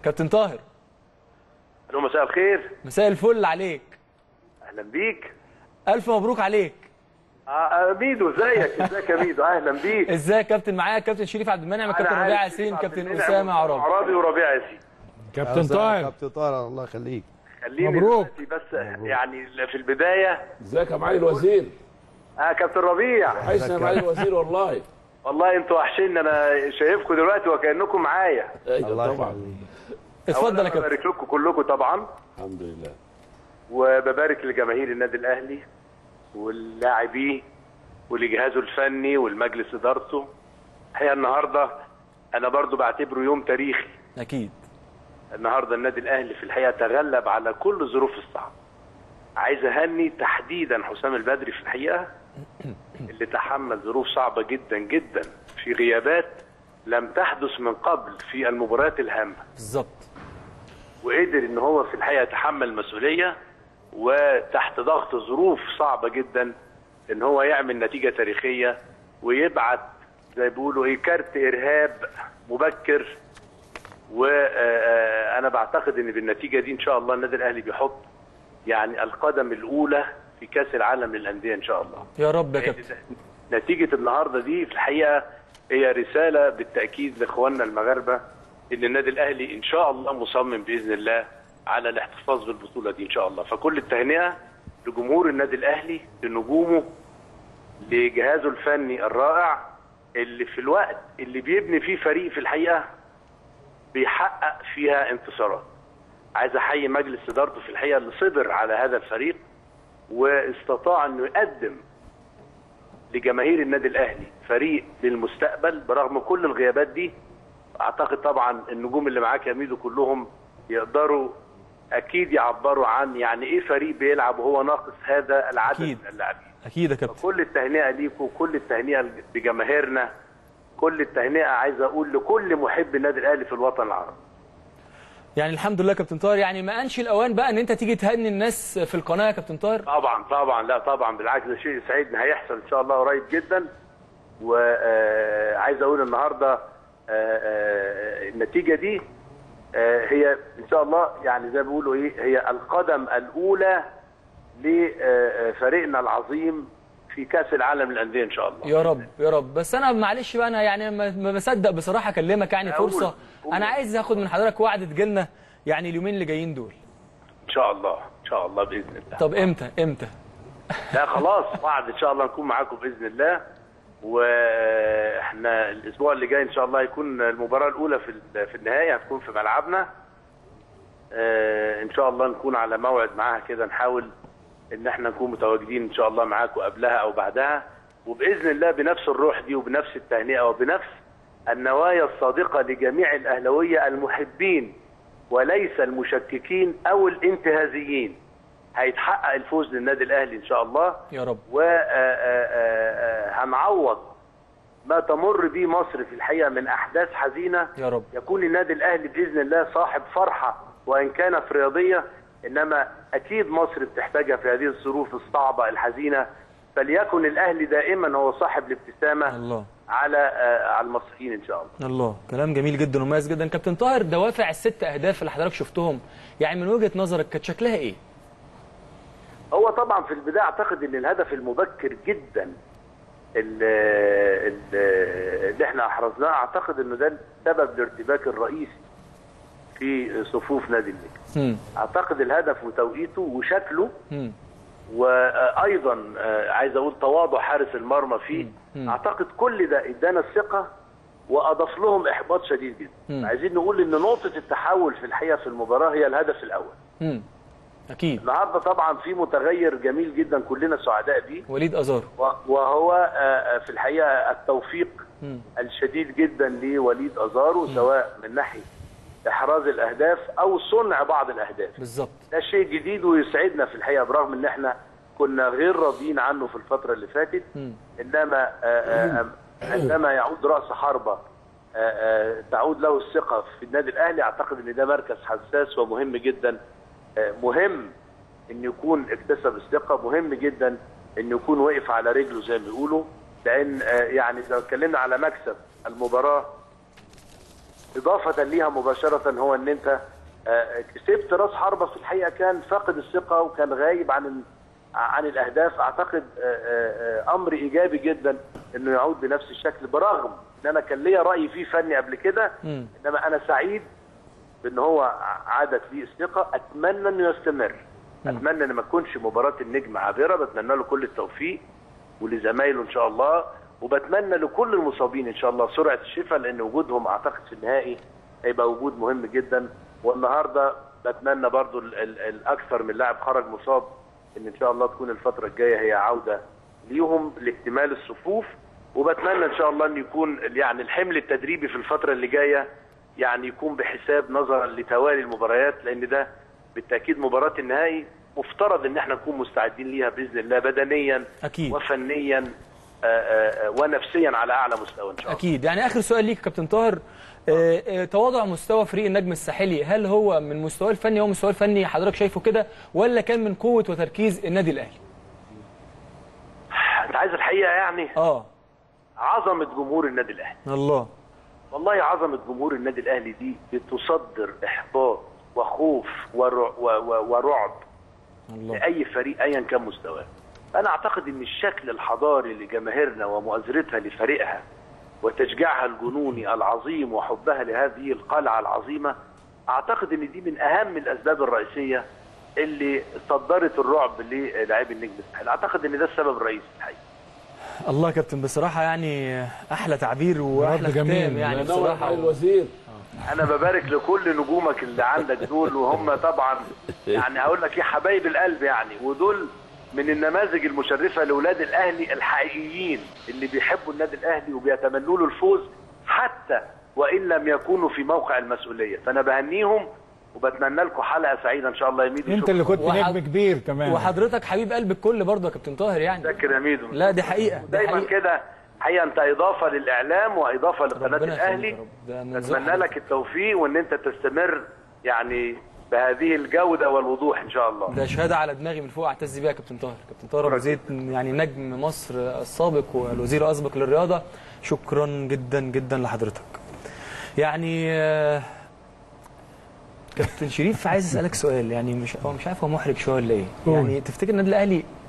كابتن طاهر الو مساء الخير مساء الفل عليك اهلا بيك الف مبروك عليك آه آه، ميدو ازيك ازيك يا ميدو اهلا بيك ازاي يا كابتن معايا كابتن شريف عبد المنعم أنا كابتن عارف ربيع شريف ياسين عبد كابتن المنعم اسامه عرابي عرابي وربيع ياسين كابتن طاهر كابتن طاهر الله يخليك خليني مبروك. دلوقتي بس يعني في البدايه ازيك يا معالي الوزير اه كابتن ربيع عايشنا يا معالي الوزير والله والله انتوا وحشين انا شايفكم دلوقتي وكانكم معايا ايوه الله طبعا يخليك اتفضل أولاً يا كابتن ببارك لكم كلكم طبعا الحمد لله وببارك لجماهير النادي الاهلي واللاعبيه ولجهازه الفني والمجلس ادارته الحقيقه النهارده انا برضو بعتبره يوم تاريخي اكيد النهارده النادي الاهلي في الحقيقه تغلب على كل ظروف الصعب. عايز اهني تحديدا حسام البدري في الحقيقه اللي تحمل ظروف صعبه جدا جدا في غيابات لم تحدث من قبل في المباريات الهامه بالظبط وقدر ان هو في الحقيقه يتحمل مسؤوليه وتحت ضغط ظروف صعبه جدا ان هو يعمل نتيجه تاريخيه ويبعت زي بيقولوا ايه كارت ارهاب مبكر وانا بعتقد ان بالنتيجه دي ان شاء الله النادي الاهلي بيحط يعني القدم الاولى في كاس العالم للانديه ان شاء الله يا رب يا كابتن نتيجة النهاردة دي في الحقيقة هي رسالة بالتأكيد لإخواننا المغاربة إن النادي الأهلي إن شاء الله مصمم بإذن الله على الاحتفاظ بالبطولة دي إن شاء الله فكل التهنئة لجمهور النادي الأهلي لنجومه لجهازه الفني الرائع اللي في الوقت اللي بيبني فيه فريق في الحقيقة بيحقق فيها انتصارات عايز أحيي مجلس إدارته في الحقيقة اللي صبر على هذا الفريق واستطاع أنه يقدم لجماهير النادي الاهلي فريق للمستقبل برغم كل الغيابات دي اعتقد طبعا النجوم اللي معاك يا ميدو كلهم يقدروا اكيد يعبروا عن يعني ايه فريق بيلعب وهو ناقص هذا العدد أكيد. من اللاعبين اكيد يا كابتن كل التهنئه ليكم كل التهنئه لجماهيرنا كل التهنئه عايز اقول لكل محب النادي الاهلي في الوطن العربي يعني الحمد لله كابتن طاهر يعني ما انش الاوان بقى ان انت تيجي تهني الناس في القناه يا كابتن طاهر طبعا طبعا لا طبعا بالعكس ده شيء يسعدنا هيحصل ان شاء الله قريب جدا وعايز اقول النهارده آه، آه، النتيجه دي آه، هي ان شاء الله يعني زي ما بيقولوا ايه هي القدم الاولى لفريقنا العظيم في كاس العالم للانديه ان شاء الله يا رب يا رب بس انا معلش بقى انا يعني ما ما بصدق بصراحه اكلمك يعني قول. فرصه قول. انا عايز اخد من حضرتك وعد تجيلنا يعني اليومين اللي جايين دول ان شاء الله ان شاء الله باذن الله طب امتى امتى لا خلاص وعد ان شاء الله نكون معاكم باذن الله واحنا الاسبوع اللي جاي ان شاء الله يكون المباراه الاولى في ال- في النهائي هتكون في ملعبنا آه، ان شاء الله نكون على موعد معاها كده نحاول ان احنا نكون متواجدين ان شاء الله معاكم قبلها او بعدها وباذن الله بنفس الروح دي وبنفس التهنئه وبنفس النوايا الصادقه لجميع الاهلاويه المحبين وليس المشككين او الانتهازيين هيتحقق الفوز للنادي الاهلي ان شاء الله يا رب وهنعوض ما تمر به مصر في الحقيقه من احداث حزينه يا رب يكون النادي الاهلي باذن الله صاحب فرحه وان كانت رياضيه انما اكيد مصر بتحتاجها في هذه الظروف الصعبه الحزينه فليكن الاهلي دائما هو صاحب الابتسامه الله على آه، على المصريين ان شاء الله الله كلام جميل جدا ومميز جدا كابتن طاهر دوافع الست اهداف اللي حضرتك شفتهم يعني من وجهه نظرك كانت شكلها ايه هو طبعا في البدايه اعتقد ان الهدف المبكر جدا ال- ال- اللي احنا احرزناه اعتقد انه ده سبب الارتباك الرئيسي في صفوف نادي النجم امم اعتقد الهدف وتوقيته وشكله امم وايضا آه، عايز اقول تواضع حارس المرمى فيه مم. اعتقد كل ده ادانا الثقه واضاف لهم احباط شديد جدا مم. عايزين نقول ان نقطه التحول في الحقيقه في المباراه هي الهدف الاول امم اكيد النهارده طبعا في متغير جميل جدا كلنا سعداء بيه وليد ازار و- وهو آه، آه، في الحقيقه التوفيق مم. الشديد جدا لوليد ازارو سواء من ناحيه احراز الاهداف او صنع بعض الاهداف بالظبط ده شيء جديد ويسعدنا في الحقيقه برغم ان احنا كنا غير راضيين عنه في الفتره اللي فاتت مم. انما آه، آه، آه، عندما يعود راس حربه آه، آه، تعود له الثقه في النادي الاهلي اعتقد ان ده مركز حساس ومهم جدا آه، مهم ان يكون اكتسب الثقه مهم جدا ان يكون وقف على رجله زي ما بيقولوا لان آه، يعني لو اتكلمنا على مكسب المباراه اضافه ليها مباشره هو ان انت آه، كسبت راس حربه في الحقيقه كان فاقد الثقه وكان غايب عن ال- عن الاهداف اعتقد آه، آه، آه، امر ايجابي جدا انه يعود بنفس الشكل برغم ان انا كان ليا راي فيه فني قبل كده مم. انما انا سعيد بان هو عادت لي الثقه اتمنى انه يستمر اتمنى ان ما تكونش مباراه النجم عابره بتمنى له كل التوفيق ولزمايله ان شاء الله وبتمنى لكل المصابين ان شاء الله سرعه الشفاء لان وجودهم اعتقد في النهائي هيبقى وجود مهم جدا والنهارده بتمنى برضو ال- ال- الاكثر من لاعب خرج مصاب ان ان شاء الله تكون الفتره الجايه هي عوده ليهم لاكتمال الصفوف وبتمنى ان شاء الله ان يكون يعني الحمل التدريبي في الفتره اللي جايه يعني يكون بحساب نظرا لتوالي المباريات لان ده بالتاكيد مباراه النهائي مفترض ان احنا نكون مستعدين ليها باذن الله بدنيا أكيد. وفنيا آه، آه، آه، ونفسيا على اعلى مستوى ان شاء الله اكيد يعني اخر سؤال ليك يا كابتن طاهر آه، آه، تواضع مستوى فريق النجم الساحلي هل هو من مستواه الفني هو مستواه الفني حضرتك شايفه كده ولا كان من قوه وتركيز النادي الاهلي انت عايز الحقيقه يعني اه عظمه جمهور النادي الاهلي الله والله عظمه جمهور النادي الاهلي دي بتصدر احباط وخوف ورع- و- و- ورعب الله لاي فريق ايا كان مستواه انا اعتقد ان الشكل الحضاري لجماهيرنا ومؤازرتها لفريقها وتشجيعها الجنوني العظيم وحبها لهذه القلعه العظيمه اعتقد ان دي من اهم الاسباب الرئيسيه اللي صدرت الرعب للاعبي النجم الساحلي اعتقد ان ده السبب الرئيسي الحقيقه الله يا كابتن بصراحه يعني احلى تعبير واحلى رد جميل. ختام يعني يا نور بصراحه معالي الوزير انا ببارك لكل نجومك اللي عندك دول وهم طبعا يعني هقول لك ايه حبايب القلب يعني ودول من النماذج المشرفه لاولاد الاهلي الحقيقيين اللي بيحبوا النادي الاهلي وبيتمنوا له الفوز حتى وان لم يكونوا في موقع المسؤوليه فانا بهنيهم وبتمنى لكم حلقه سعيده ان شاء الله يا ميدو انت اللي كنت وحض- نجم كبير كمان وحضرتك حبيب قلب الكل برضه يا كابتن طاهر يعني شكرا يا ميدو لا دي حقيقه دي دايما حقيقه كده حقيقه انت اضافه للاعلام واضافه لقناه ربنا يخليك الاهلي يا رب. ده من ذوق اتمنى لك التوفيق وان انت تستمر يعني بهذه الجوده والوضوح ان شاء الله ده شهاده على دماغي من فوق اعتز بيها يا كابتن طاهر كابتن طاهر ابو زيد يعني نجم مصر السابق والوزير الاسبق للرياضه شكرا جدا جدا لحضرتك يعني آه، كابتن شريف عايز اسالك سؤال يعني مش هو مش عارف هو محرج شويه ولا ايه قول. يعني تفتكر النادي الاهلي